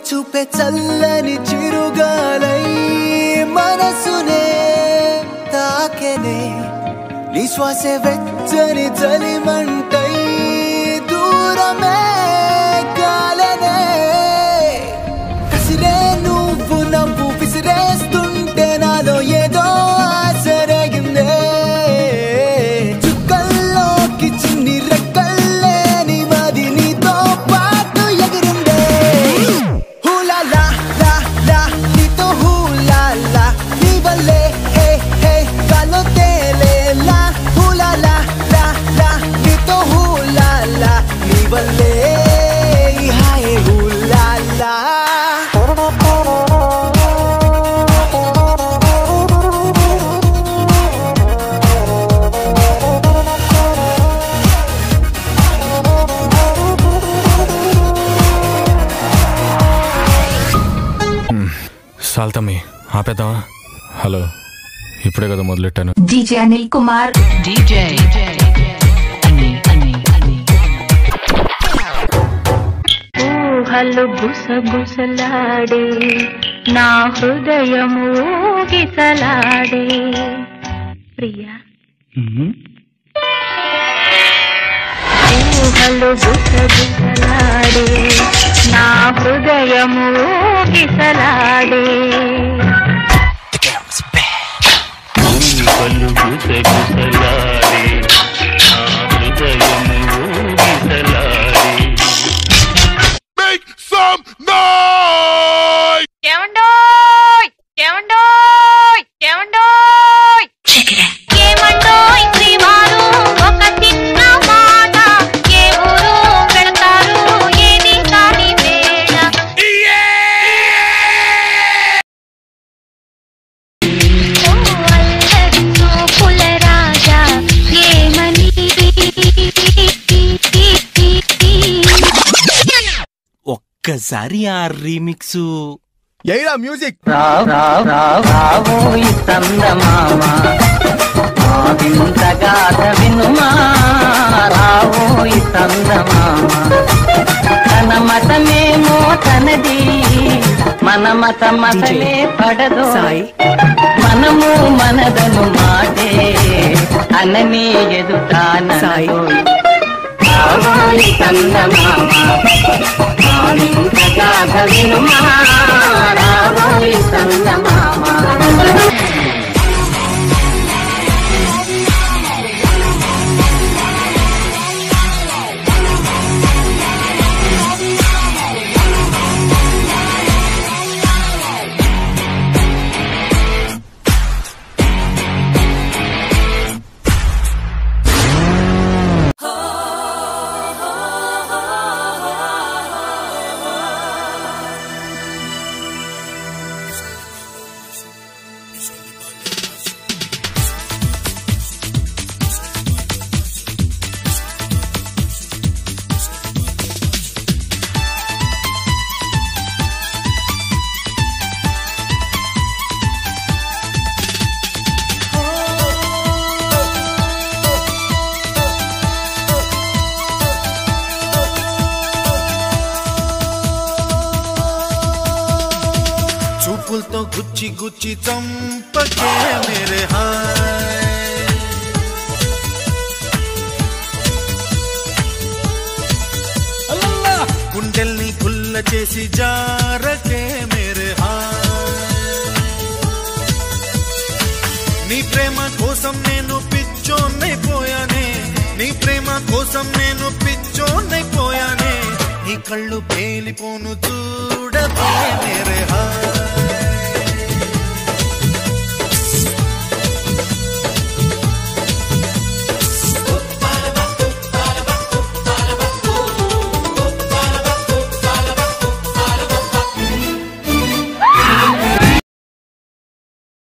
చూపే చల్లని చిరుగాలై మనసునే తాకెనే నీ శ్వాసే వెచ్చని చలిమంటై దూరమే కాలనే కసిరే నువ్వు నవ్వు విసిరేస్తుంటే నాలో ఏదో ఆసరగిందే చుక్కల్లోకి చిన్ని రెక్కల్లే నీ మది నీతో పాటు ఎగిరిందే హూలా లా లా లా నీతో హూలా లా నీ వల్లే హే హే గాల్లో తేలేలా హూలా లా లా లా నీతో హూలా లా నీ వల్లే హాయ్ హూలా లా సాల్తమ్మి ఆపేద్దామా హలో ఇప్పుడే కదా మొదలెట్టాను DJ Anil Kumar. DJ. Ani, ani, ani. ఊహలు గుసగుసలాడే నా హృదయము ఊగిసలాడే ప్రియా ఊహలు గుసగుసలాడే నా హృదయము ఊగిసలాడే ఊహలు గుసగుసలాడే నా హృదయము ఊగిసలాడే ఏమండోయ్ ఏమండోయ్ ఏమండోయ్ ఏమండోయ్ శ్రీవారు ఒక చిన్న మాట ఏ ఊరు పెడతారు ఏది కాని వేళ ఓ అల్లరితో పులరాజా ఏమని ఒక్కసారి ఆ రీమిక్స్ ఎయిరా మ్యూజిక్ రావోయి చందమామ ఆ వింతగాథ వినుమా రావోయి చందమామ తన మతమేమో తనది మన మత మతమే పడదు మనము మనదను మాటే అనని ఎదుటానోయి రావోయి చందమామ ఆ వింతగాథ వినుమా రావోయి చందమామ చూపులతో గుచ్చి గుచ్చి చంపకే మేరే హాయ్ గుండెల్ని గుల్ల చేసి జారకే మేరే హాయ్ నీ ప్రేమ కోసం నేను పిచ్చోన్నైపోయానే నీ ప్రేమ కోసం నేను పిచ్చోన్నైపోయానే నీ కళ్ళు పేలిపోను చూడకే మేరే హాయ్